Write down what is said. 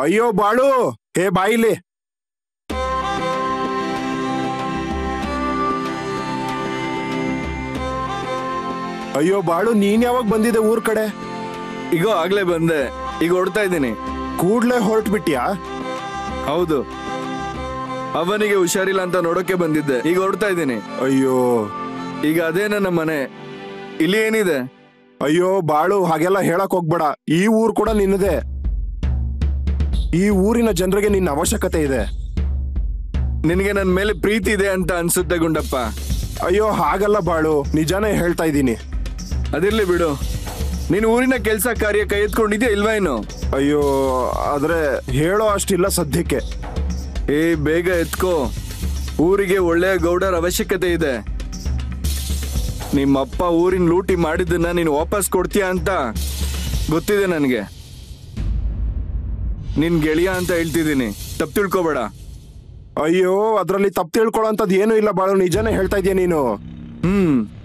ಅಯ್ಯೋ ಬಾಳು ಹೇ ಬಾಯಿಲಿ ಅಯ್ಯೋ ಬಾಳು ನೀನ್ ಯಾವಾಗ ಬಂದಿದೆ ಊರ್ ಕಡೆ ಈಗ ಆಗ್ಲೇ ಬಂದೆ ಈಗ ಹೊಡ್ತಾ ಇದ್ದೀನಿ ಕೂಡ್ಲೆ ಹೊರಟು ಬಿಟ್ಯಾ ಹೌದು ಅವನಿಗೆ ಹುಷಾರಿಲ್ಲ ಅಂತ ನೋಡೋಕೆ ಬಂದಿದ್ದೆ ಈಗ ಹೊಡ್ತಾ ಇದ್ದೀನಿ ಅಯ್ಯೋ ಈಗ ಅದೇ ನನ್ನ ಮನೆ ಇಲ್ಲಿ ಏನಿದೆ ಅಯ್ಯೋ ಬಾಳು ಹಾಗೆಲ್ಲ ಹೇಳಕ್ ಹೋಗ್ಬೇಡ ಈ ಊರ್ ಕೂಡ ನಿನ್ನದೇ ಈ ಊರಿನ ಜನರಿಗೆ ನಿನ್ನ ಅವಶ್ಯಕತೆ ಇದೆ ನಿನಗೆ ನನ್ನ ಮೇಲೆ ಪ್ರೀತಿ ಇದೆ ಅಂತ ಅನ್ಸುತ್ತೆ ಗುಂಡಪ್ಪ ಅಯ್ಯೋ ಹಾಗಲ್ಲ ಬಾಳು ನಿಜಾನೇ ಹೇಳ್ತಾ ಇದ್ದೀನಿ ಅದಿರ್ಲಿ ಬಿಡು ನೀನು ಊರಿನ ಕೆಲಸ ಕಾರ್ಯ ಕೈ ಎತ್ಕೊಂಡಿದ್ಯಾ ಇಲ್ವಾ ಇನ್ನು ಅಯ್ಯೋ ಆದ್ರೆ ಹೇಳೋ ಅಷ್ಟಿಲ್ಲ ಸದ್ಯಕ್ಕೆ ಏ ಬೇಗ ಎತ್ಕೋ ಊರಿಗೆ ಒಳ್ಳೆಯ ಗೌಡರ ಅವಶ್ಯಕತೆ ಇದೆ ನಿಮ್ಮಪ್ಪ ಊರಿನ ಲೂಟಿ ಮಾಡಿದ್ದನ್ನ ನೀನು ವಾಪಸ್ ಕೊಡ್ತೀಯ ಅಂತ ಗೊತ್ತಿದೆ ನನಗೆ ನಿನ್ ಗೆಳೆಯ ಅಂತ ಹೇಳ್ತಿದ್ದೀನಿ ತಪ್ಪು ತಿಳ್ಕೊಬೇಡ ಅಯ್ಯೋ ಅದ್ರಲ್ಲಿ ತಪ್ಪು ತಿಳ್ಕೊಳ್ಳೋಂಥದ್ದು ಏನೂ ಇಲ್ಲ ಬಾಳು ನಿಜಾನೇ ಹೇಳ್ತಾ ಇದೀಯ ನೀನು ಹ್ಮ್